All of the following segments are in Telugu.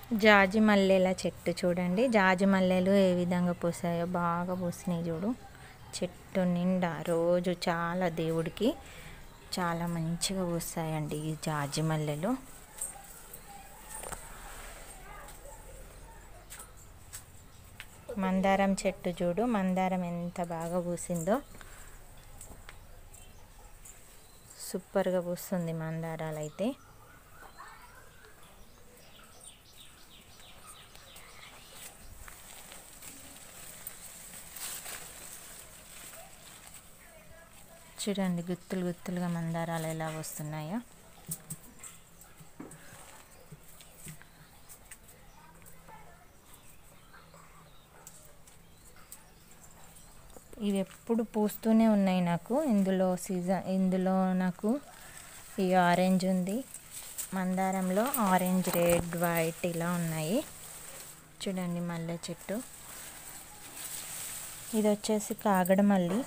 జాజి మల్లెల చెట్టు చూడండి జాజి మల్లెలు ఏ విధంగా పూసాయో బాగా పూసినాయి చూడు చెట్టు నిండా రోజు చాలా దేవుడికి చాలా మంచిగా పూస్తాయండి ఈ జాజి మల్లెలు మందారం చెట్టు చూడు మందారం ఎంత బాగా పూసిందో సూపర్గా పూస్తుంది మందారాలు అయితే చూడండి గుత్తులు గుత్తులుగా మందారాలు ఎలా వస్తున్నాయో ఇవి ఎప్పుడు పూస్తూనే ఉన్నాయి నాకు ఇందులో సీజన్ ఇందులో నాకు ఈ ఆరెంజ్ ఉంది మందారంలో ఆరెంజ్ రెడ్ వైట్ ఇలా ఉన్నాయి చూడండి మల్లె చెట్టు ఇది వచ్చేసి కాగడ మల్లి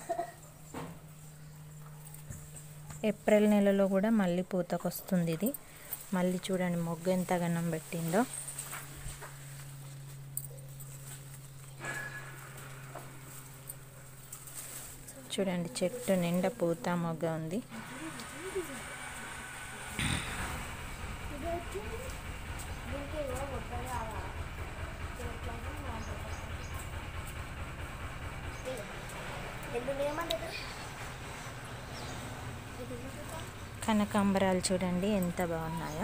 ఏప్రిల్ నెలలో కూడా మళ్ళీ పూతకొస్తుంది ఇది మళ్ళీ చూడండి మొగ్గు ఎంత గన్నం పెట్టిందో చూడండి చెట్టు నిండా పూత మొగ్గ ఉంది కనకాంబరాలు చూడండి ఎంత బాగున్నాయో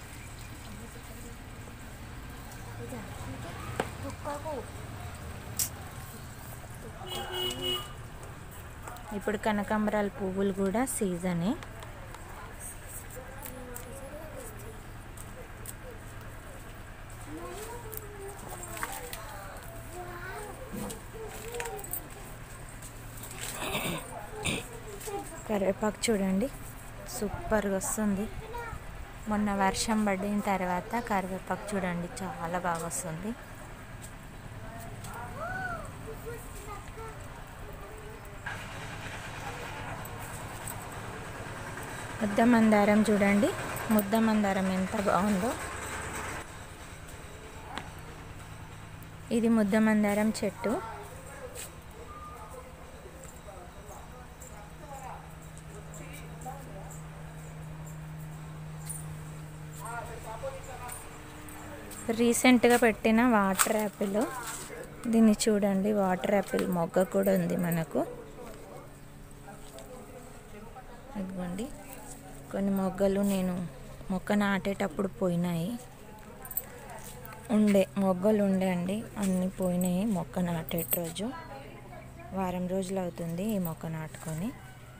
ఇప్పుడు కనకాంబరాల పువ్వులు కూడా సీజనే కరివేపాకు చూడండి సూపర్గా వస్తుంది మొన్న వర్షం పడిన తర్వాత కరివేపాకు చూడండి చాలా బాగా వస్తుంది ముద్ద మందారం చూడండి ముద్ద మందారం ఎంత బాగుందో ఇది ముద్ద మందారం చెట్టు రీసెంట్గా పెట్టిన వాటర్ యాపిల్ దీన్ని చూడండి వాటర్ యాపిల్ మొగ్గ కూడా ఉంది మనకు ఇదిగోండి కొన్ని మొగ్గలు నేను మొక్క నాటేటప్పుడు పోయినాయి ఉండే మొగ్గలు ఉండే అండి అన్నీ పోయినాయి మొక్క నాటేట రోజు వారం రోజులు అవుతుంది ఈ మొక్క నాటుకొని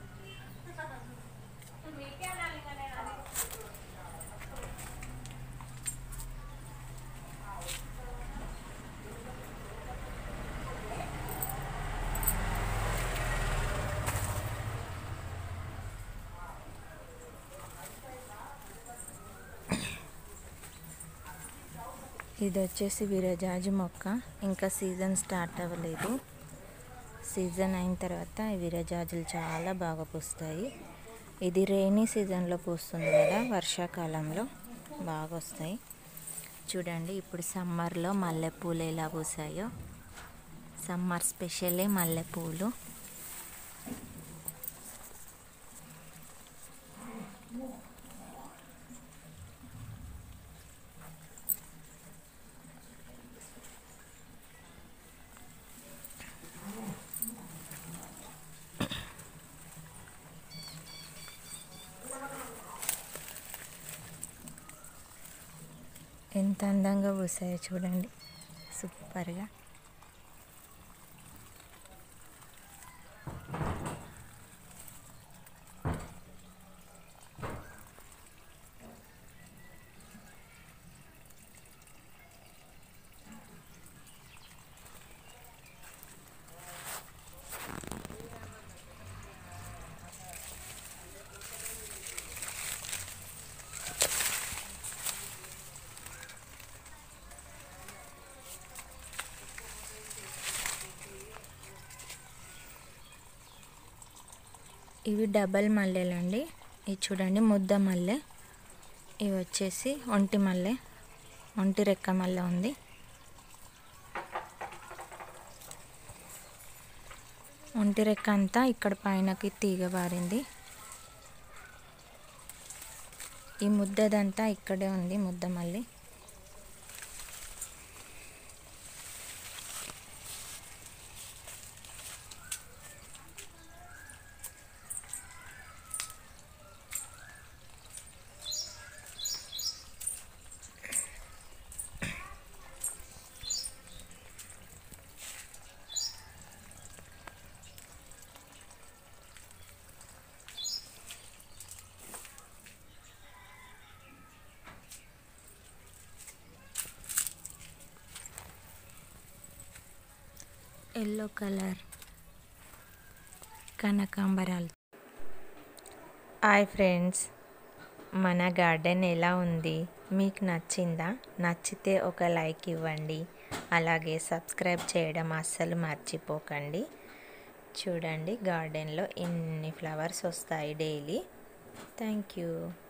ఇది వచ్చేసి విరజాజి మొక్క ఇంకా సీజన్ స్టార్ట్ అవ్వలేదు సీజన్ అయిన తర్వాత ఈ విరజాజులు చాలా బాగా పూస్తాయి ఇది రెయినీ సీజన్లో పూస్తుంది కదా వర్షాకాలంలో బాగా వస్తాయి చూడండి ఇప్పుడు సమ్మర్లో మల్లెపూలు ఎలా పూసాయో సమ్మర్ స్పెషలే మల్లెపూలు ఎంత అందంగా పూసాయో చూడండి సూపర్గా ఇవి డబల్ మల్లెలండి ఇవి చూడండి ముద్ద మల్లె ఇవి వచ్చేసి ఒంటి మల్లె ఒంటి రెక్క మళ్ళీ ఉంది ఒంటి రెక్క అంతా ఇక్కడ పైనకి తీగ బారింది ఈ ముద్దదంతా ఇక్కడే ఉంది ముద్ద మళ్ళీ ఎల్లో కలర్ కనకాంబరాలు హాయ్ ఫ్రెండ్స్ మన గార్డెన్ ఎలా ఉంది మీకు నచ్చిందా నచ్చితే ఒక లైక్ ఇవ్వండి అలాగే సబ్స్క్రైబ్ చేయడం అస్సలు మర్చిపోకండి చూడండి గార్డెన్లో ఎన్ని ఫ్లవర్స్ వస్తాయి డైలీ థ్యాంక్ యూ